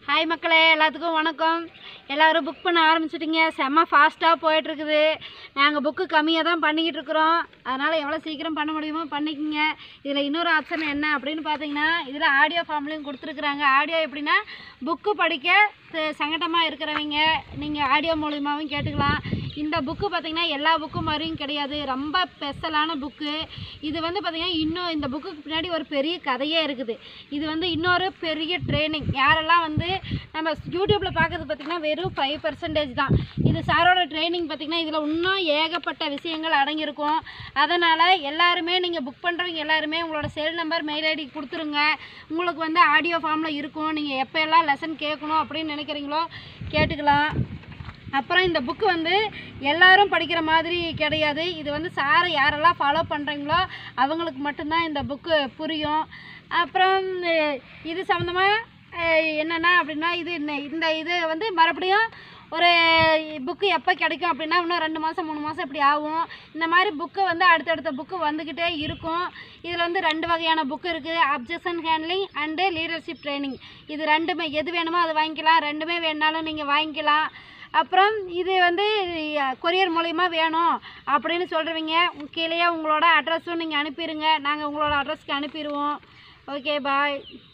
hi மக்களே எல்லாத்துக்கும் வணக்கம் எல்லோரும் புக் பண்ண ஆரம்பிச்சிட்டிங்க செம்ம ஃபாஸ்ட்டாக போயிட்டுருக்குது நாங்கள் புக்கு கம்மியாக தான் பண்ணிக்கிட்டு இருக்கிறோம் அதனால் எவ்வளோ சீக்கிரம் பண்ண முடியுமோ பண்ணிக்கோங்க இதில் இன்னொரு ஆப்ஷன் என்ன அப்படின்னு பார்த்தீங்கன்னா இதில் ஆடியோ ஃபார்ம்லேயும் கொடுத்துருக்குறாங்க ஆடியோ எப்படின்னா புக்கு படிக்க த- சங்கடமாக இருக்கிறவங்க நீங்கள் ஆடியோ மூலியமாகவும் கேட்டுக்கலாம் இந்த புக்கு பார்த்தீங்கன்னா எல்லா புக்கும் மாதிரியும் கிடையாது ரொம்ப ஸ்பெஷலான புக்கு இது வந்து பார்த்தீங்கன்னா இன்னும் இந்த புக்குக்கு பின்னாடி ஒரு பெரிய கதையே இருக்குது இது வந்து இன்னொரு பெரிய ட்ரைனிங் யாரெல்லாம் வந்து நம்ம யூடியூப்பில் பார்க்கறது பார்த்திங்கன்னா வெறும் ஃபைவ் பர்சன்டேஜ் தான் இது சாரோட ட்ரைனிங் பார்த்திங்கன்னா இதில் இன்னும் ஏகப்பட்ட விஷயங்கள் அடங்கியிருக்கும் அதனால் எல்லாருமே நீங்கள் புக் பண்ணுறவங்க எல்லாருமே உங்களோட செல் நம்பர் மெயில் ஐடி கொடுத்துருங்க உங்களுக்கு வந்து ஆடியோ ஃபார்மில் இருக்கும் நீங்கள் எப்போ எல்லாம் லெசன் கேட்கணும் அப்படின்னு நினைக்கிறீங்களோ கேட்டுக்கலாம் அப்புறம் இந்த புக்கு வந்து எல்லாரும் படிக்கிற மாதிரி கிடையாது இது வந்து சாரை யாரெல்லாம் ஃபாலோ பண்ணுறீங்களோ அவங்களுக்கு மட்டும்தான் இந்த புக்கு புரியும் அப்புறம் அஹ், இது சம்மந்தமாக என்னென்னா அப்படின்னா இது என்ன- இந்த இது வந்து மறுபடியும் ஒரு புக்கு எப்போ கிடைக்கும் அப்படின்னா இன்னும் ரெண்டு மாதம் மூணு மாதம் இப்படி ஆகும் இந்த மாதிரி புக்கு வந்து அடுத்தடுத்த புக்கு வந்துக்கிட்டே இருக்கும் இதில் வந்து ரெண்டு வகையான புக்கு இருக்குது objection handling and leadership training இது ரெண்டுமே எது வேணுமோ அது வாங்கிக்கலாம் ரெண்டுமே வேணாலும் நீங்கள் வாங்கிக்கலாம் அப்புறம் இது வந்து கொரியர் மூலிமா வேணும் அப்படின்னு சொல்கிறவங்க கீழேயே உங்களோட அட்ரஸும் நீங்கள் அனுப்பிடுங்க நாங்கள் உங்களோட அட்ரஸ்க்கு அனுப்பிடுவோம் ஓகே பாய்